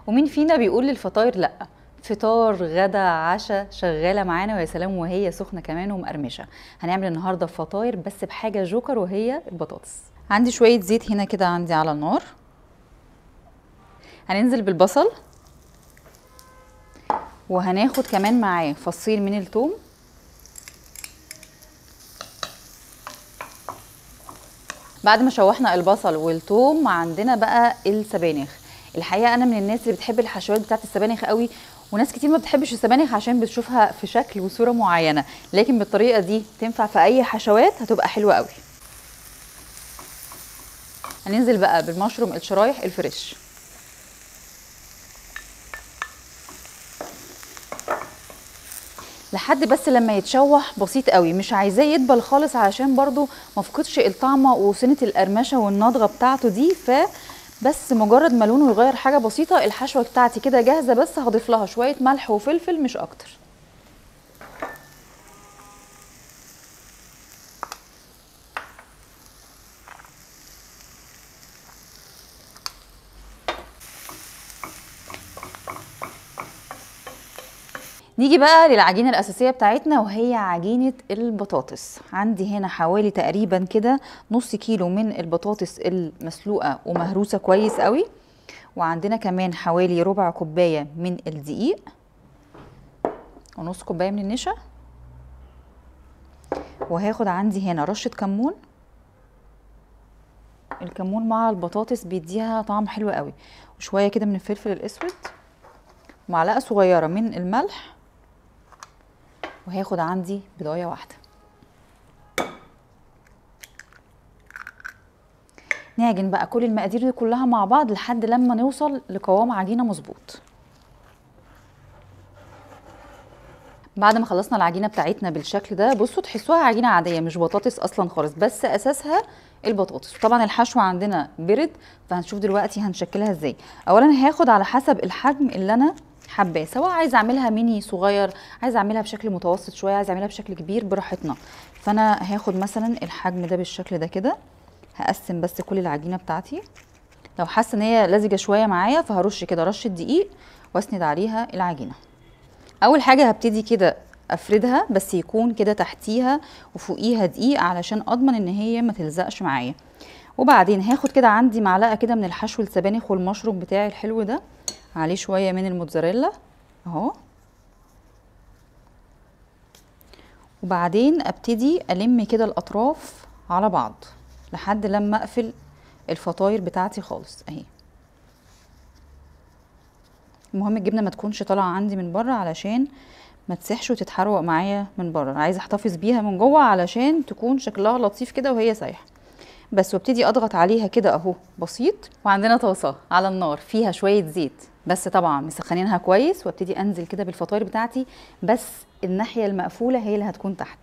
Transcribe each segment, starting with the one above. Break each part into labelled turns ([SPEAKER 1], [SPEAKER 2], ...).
[SPEAKER 1] ومين فينا بيقول للفطاير لا فطار غدا عشاء شغاله معانا ويا سلام وهي سخنه كمان ومقرمشه هنعمل النهارده فطاير بس بحاجه جوكر وهي البطاطس عندي شويه زيت هنا كده عندي على النار هننزل بالبصل وهناخد كمان معاه فصين من الثوم بعد ما شوحنا البصل والثوم عندنا بقى السبانخ الحقيقه انا من الناس اللي بتحب الحشوات بتاعت السبانخ قوي وناس كتير ما بتحبش السبانخ عشان بتشوفها في شكل وصوره معينه لكن بالطريقه دي تنفع في اي حشوات هتبقى حلوه قوي هننزل بقى بالمشروم الشرايح الفريش لحد بس لما يتشوح بسيط قوي مش عايزاه يدبل خالص علشان برضو ما فقدش الطعمه وسنه القرمشه والنضغه بتاعته دي ف بس مجرد ما لونه يغير حاجه بسيطه الحشوه بتاعتي كده جاهزه بس هضيف لها شويه ملح وفلفل مش اكتر نيجي بقى للعجينة الأساسية بتاعتنا وهي عجينة البطاطس عندي هنا حوالي تقريبا كده نص كيلو من البطاطس المسلوقة ومهروسة كويس قوي وعندنا كمان حوالي ربع كوباية من الدقيق ونص كوباية من النشا وهاخد عندي هنا رشة كمون الكمون مع البطاطس بيديها طعم حلو قوي وشوية كده من الفلفل الأسود معلقة صغيرة من الملح وهاخد عندي بضايه واحده نعجن بقى كل المقادير دي كلها مع بعض لحد لما نوصل لقوام عجينه مظبوط بعد ما خلصنا العجينه بتاعتنا بالشكل ده بصوا تحسوها عجينه عاديه مش بطاطس اصلا خالص بس اساسها البطاطس طبعا الحشو عندنا برد فهنشوف دلوقتي هنشكلها ازاي اولا هاخد على حسب الحجم اللي انا حباه سواء عايزه اعملها ميني صغير عايزه اعملها بشكل متوسط شويه عايزه اعملها بشكل كبير براحتنا فانا هاخد مثلا الحجم ده بالشكل ده كده هقسم بس كل العجينه بتاعتي لو حاسه ان هي لزجه شويه معايا فهرش كده رشه دقيق واسند عليها العجينه اول حاجه هبتدي كده افردها بس يكون كده تحتيها وفوقيها دقيق علشان اضمن ان هي ما تلزقش معايا وبعدين هاخد كده عندي معلقه كده من الحشو السبانخ والمشروم بتاعي الحلو ده عليه شويه من الموتزاريلا اهو وبعدين ابتدي الم كده الاطراف على بعض لحد لما اقفل الفطاير بتاعتي خالص اهي المهم الجبنه ما تكونش طالعه عندي من بره علشان ما تسحش وتتحروق معايا من بره عايزه احتفظ بيها من جوه علشان تكون شكلها لطيف كده وهي سايحه بس وابتدي اضغط عليها كده اهو بسيط وعندنا طاسه على النار فيها شويه زيت بس طبعا مسخنينها كويس وابتدي انزل كده بالفطاير بتاعتي بس الناحيه المقفوله هي اللي هتكون تحت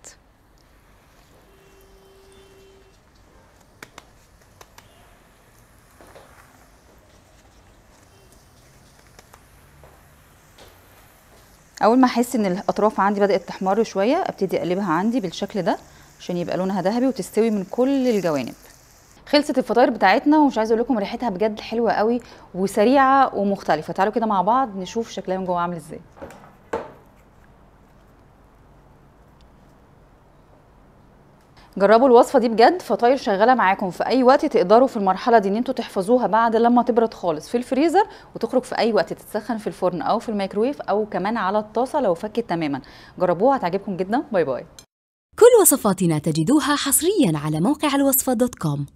[SPEAKER 1] اول ما احس ان الاطراف عندي بدات تحمر شويه ابتدي اقلبها عندي بالشكل ده عشان يبقى لونها ذهبي وتستوي من كل الجوانب خلصت الفطاير بتاعتنا ومش عايزه اقول لكم ريحتها بجد حلوه قوي وسريعه ومختلفه تعالوا كده مع بعض نشوف شكلها من جوه عامل ازاي جربوا الوصفه دي بجد فطاير شغاله معاكم في اي وقت تقدروا في المرحله دي ان انتوا تحفظوها بعد لما تبرد خالص في الفريزر وتخرج في اي وقت تتسخن في الفرن او في الميكرويف او كمان على الطاسه لو فكت تماما جربوها هتعجبكم جدا باي باي
[SPEAKER 2] كل وصفاتنا تجدوها حصريا على موقع الوصفة دوت كوم